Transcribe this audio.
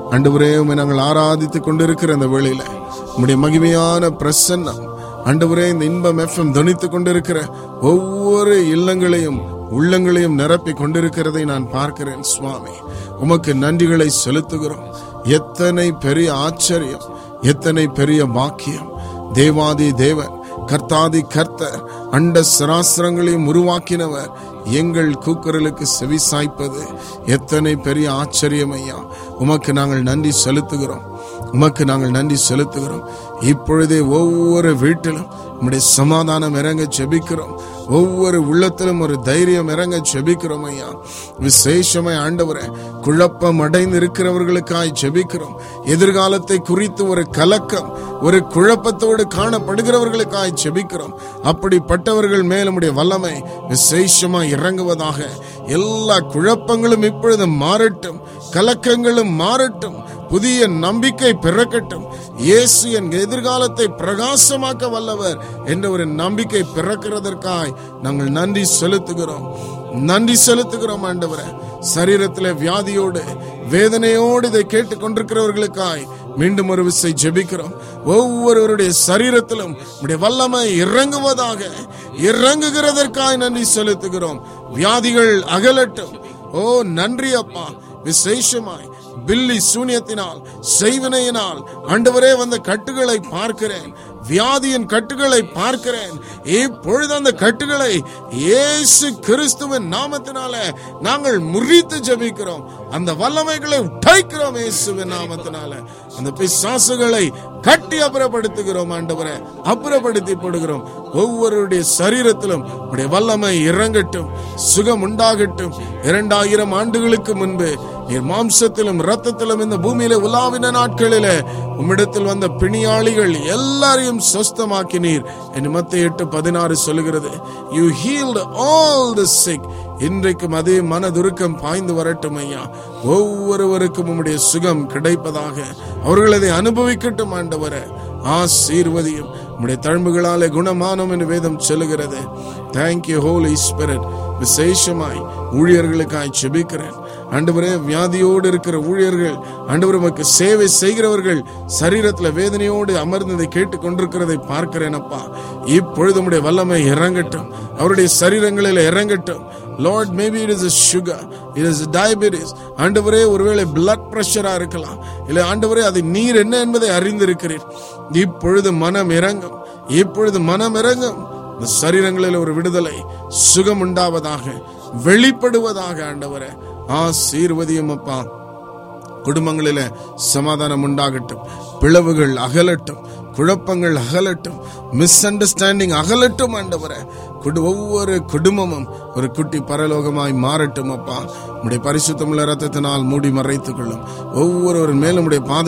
ஆண்டவரே உம்மை நாங்கள் ஆராதித்துக் கொண்டிருக்கிற இந்த வேளையில உம்முடைய மகிமையான பிரசன்னம் ஆண்டவரே இந்த இன்பம் எஃப்எம் துணித்துக் கொண்டிருக்கிற ஒவ்வொரு இல்லங்களையும் உள்ளங்களையும் நிரப்பி கொண்டிருக்கிறதை நான் பார்க்கிறேன் சுவாமி உமக்கு நன்றிகளை செலுத்துகிறோம் எத்தனை பெரிய ஆச்சரியம் எத்தனை பெரிய பாக்கியம் தேவாதி தேவன் கர்த்தாதி கர்த்தர் அண்ட சராசிரங்களையும் உருவாக்கினவர் எங்கள் கூக்குரலுக்கு செவி சாய்ப்பது எத்தனை பெரிய ஆச்சரியம் ஐயா உமக்கு நாங்கள் நன்றி செலுத்துகிறோம் உமக்கு நாங்கள் நன்றி செலுத்துகிறோம் இப்பொழுதே ஒவ்வொரு வீட்டிலும் உம்முடைய சமாதானம் இறங்க செபிக்கிறோம் ஒவ்வொரு உள்ளத்திலும் ஒரு தைரியம் இறங்க செபிக்கிறோம் ஐயா விசேஷமாய் ஆண்டவரே குழப்பம் அடைந்து இருக்கிறவர்களுக்காய் செபிக்கிறோம் எதிர்காலத்தை குறித்து ஒரு கலக்கம் ஒரு குழப்பத்தோடு காணப்படுகிறவர்களுக்காய் செபிக்கிறோம் அப்படிப்பட்டவர்கள் மேல் உம்முடைய வல்லமை விசேஷமாய் இறங்குவதாக எல்லா குழப்பங்களும் இப்பொழுது மாறட்டும் கலக்கங்களும் மாறட்டும் புதிய நம்பிக்கை பிறக்கட்டும் இயேசு என் எதிர்காலத்தை பிரகாசமாக்க வல்லவர் என்ற ஒரு நம்பிக்கை பிறக்கிறதற்காய் நாங்கள் நன்றி செலுத்துகிறோம் நன்றி செலுத்துகிறோம் ஆண்டவரே சரீரத்தில் வியாதியோடு வேதனையோடு இதை கேட்டுக்கொண்டிருக்கிறவர்களுக்காய் மீண்டும் ஒரு விசை ஜெபிக்கிறோம் ஒவ்வொருவருடைய சரீரத்திலும் உடைய வல்லமை இறங்குவதாக இறங்குகிறதற்காய் நன்றி செலுத்துகிறோம் வியாதிகள் அகலட்டும் ஓ நன்றி அப்பா விசேஷமாய் பில்லி சூனியத்தினால் செய்வினையினால் ஆண்டவரே வந்த கட்டுகளை பார்க்கிறேன் வியாதியின் கட்டுகளை பார்க்கிறேன் இப்பொழுது அந்த கட்டுகளை இயேசு கிறிஸ்துவின் நாமத்தினால நாங்கள் முறித்து ஜெபிக்கிறோம் அந்த வல்லமைகளை உடைக்கிறோம் இயேசுவின் நாமத்தினால அந்த பிசாசுகளை கட்டி அப்புறப்படுத்துகிறோம் ஆண்டவரை அப்புறப்படுத்தி போடுகிறோம் ஒவ்வொருடைய சரீரத்திலும் உடைய வல்லமை இறங்கட்டும் சுகம் உண்டாகட்டும் இரண்டாயிரம் ஆண்டுகளுக்கு முன்பு நீர் மாம்சத்திலும் ரத்தத்திலும் இந்த பூமியில உலாவின நாட்களிலே உம்மிடத்தில் வந்த பிணியாளிகள் எல்லாரையும் சொஸ்தமாக்கினீர் என் மத்த எட்டு பதினாறு சொல்லுகிறது you healed all the sick இன்றைக்கும் அதே மனதுருக்கம் பாய்ந்து வரட்டும் ஐயா ஒவ்வொருவருக்கும் உம்முடைய சுகம் கிடைப்பதாக அவர்கள் அதை அனுபவிக்கட்டும் ஆண்டவரே ஆசீர்வதியும் உம்முடைய தழும்புகளாலே குணமானோம் என்று வேதம் சொல்லுகிறது தேங்க்யூ ஹோலி ஸ்பிரிட் விசேஷமாய் ஊழியர்களுக்காய் செபிக்கிறேன் ஆண்டவரே வியாதியோடு இருக்கிற ஊழியர்கள் ஆண்டவர் உமக்கு சேவை செய்கிறவர்கள் சரீரத்துல வேதனையோடு அமர்ந்ததை கேட்டுக் கொண்டிருக்கிறதை பார்க்கிறேன் அப்பா இப்பொழுது உம்முடைய வல்லமை இறங்கட்டும் அவருடைய சரீரங்களில் இறங்கட்டும் Lord maybe it is sugar it is diabetes ஆண்டவரே ஒருவேளை பிளட் பிரஷரா இருக்கலாம் இல்லை ஆண்டவரே அது நீர் என்ன என்பதை அறிந்திருக்கிறீர் இப்பொழுது மனம் இறங்கும் இப்பொழுது மனம் இறங்கும் இந்த சரீரங்களில் ஒரு விடுதலை சுகம் உண்டாவதாக வெளிப்படுவதாக ஆண்டவரே ஆசீர்வதியும் அப்பா குடும்பங்களில சமாதானம் உண்டாகட்டும் பிளவுகள் அகலட்டும் குழப்பங்கள் அகலட்டும் மிஸ் அண்டர்ஸ்டாண்டிங் அகலட்டும் ஆண்டவரே குடு ஒவ்வொரு குடும்பமும் ஒரு குட்டி பரலோகமாய் மாறட்டும் அப்பா உடைய பரிசுத்தமுள்ள ரத்தத்தினால் மூடி மறைத்துக் கொள்ளும் ஒவ்வொருவர் மேலும் உடைய பாதை